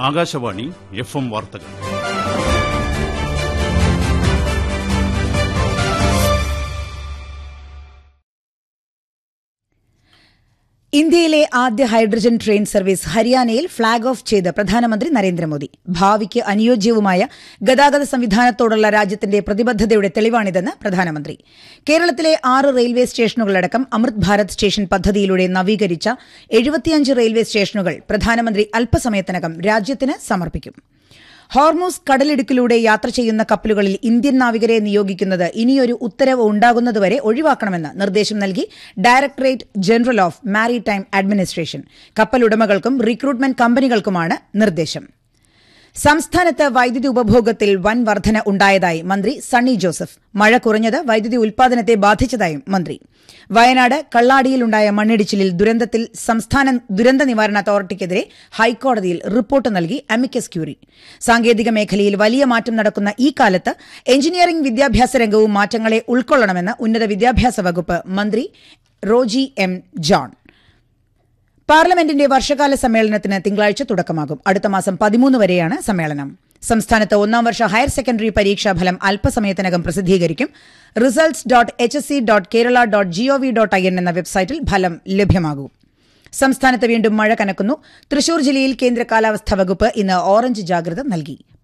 Akashvani F M വാർത്തകൾ ഇന്ത്യയിലെ ആദ്യ ഹൈഡ്രജൻ ട്രെയിൻ സർവീസ് ഹരിയാനയിൽ ഫ്ളാഗ് ഓഫ് ചെയ്ത് പ്രധാനമന്ത്രി നരേന്ദ്രമോദി ഭാവിക്ക് അനുയോജ്യവുമായ ഗതാഗത സംവിധാനത്തോടുള്ള രാജ്യത്തിന്റെ പ്രതിബദ്ധതയുടെ തെളിവാണിതെന്ന് പ്രധാനമന്ത്രി കേരളത്തിലെ ആറ് റെയിൽവേ സ്റ്റേഷനുകളടക്കം അമൃത് ഭാരത് സ്റ്റേഷൻ പദ്ധതിയിലൂടെ നവീകരിച്ച എഴുപത്തിയഞ്ച് റെയിൽവേ സ്റ്റേഷനുകൾ പ്രധാനമന്ത്രി അല്പസമയത്തിനകം രാജ്യത്തിന് സമർപ്പിക്കും ഹോർമൂസ് കടലിടുക്കിലൂടെ യാത്ര ചെയ്യുന്ന കപ്പലുകളിൽ ഇന്ത്യൻ നാവികരെ നിയോഗിക്കുന്നത് ഇനിയൊരു ഉത്തരവ് ഉണ്ടാകുന്നതുവരെ ഒഴിവാക്കണമെന്ന് നിർദ്ദേശം നൽകി directorate general of maritime administration കപ്പലുടമകൾക്കും റിക്രൂട്ട്മെന്റ് കമ്പനികൾക്കുമാണ് നിർദ്ദേശം സംസ്ഥാനത്ത് വൈദ്യുതി ഉപഭോഗത്തിൽ വൻ വർധന ഉണ്ടായതായി മന്ത്രി സണ്ണി ജോസഫ് മഴ കുറഞ്ഞത് വൈദ്യുതി ഉൽപാദനത്തെ ബാധിച്ചതായും മന്ത്രി വയനാട് കള്ളാടിയിലുണ്ടായ മണ്ണിടിച്ചിലിൽ ദുരന്തത്തിൽ സംസ്ഥാന ദുരന്ത നിവാരണ അതോറിറ്റിക്കെതിരെ ഹൈക്കോടതിയിൽ റിപ്പോർട്ട് നൽകി അമിക്കസ് ക്യൂറി സാങ്കേതിക മേഖലയിൽ വലിയ മാറ്റം നടക്കുന്ന ഈ കാലത്ത് എഞ്ചിനീയറിംഗ് വിദ്യാഭ്യാസ രംഗവും മാറ്റങ്ങളെ ഉൾക്കൊള്ളണമെന്ന് ഉന്നത വിദ്യാഭ്യാസ വകുപ്പ് മന്ത്രി റോജി എം ജോൺ പാർലമെന്റിന്റെ വർഷകാല സമ്മേളനത്തിന് തിങ്കളാഴ്ച തുടക്കമാകും അടുത്ത മാസം പതിമൂന്ന് വരെയാണ് സമ്മേളനം സംസ്ഥാനത്ത് ഒന്നാം വർഷ ഹയർ സെക്കൻഡറി പരീക്ഷാ ഫലം അല്പസമയത്തിനകം പ്രസിദ്ധീകരിക്കും results dot H S C dot Kerala dot gov dot I N എന്ന വെബ്സൈറ്റിൽ ഫലം ലഭ്യമാകും സംസ്ഥാനത്ത് വീണ്ടും മഴ കനക്കുന്നു തൃശൂർ ജില്ലയിൽ കേന്ദ്ര കാലാവസ്ഥാ വകുപ്പ് ഇന്ന് ഓറഞ്ച് ജാഗ്രത നൽകി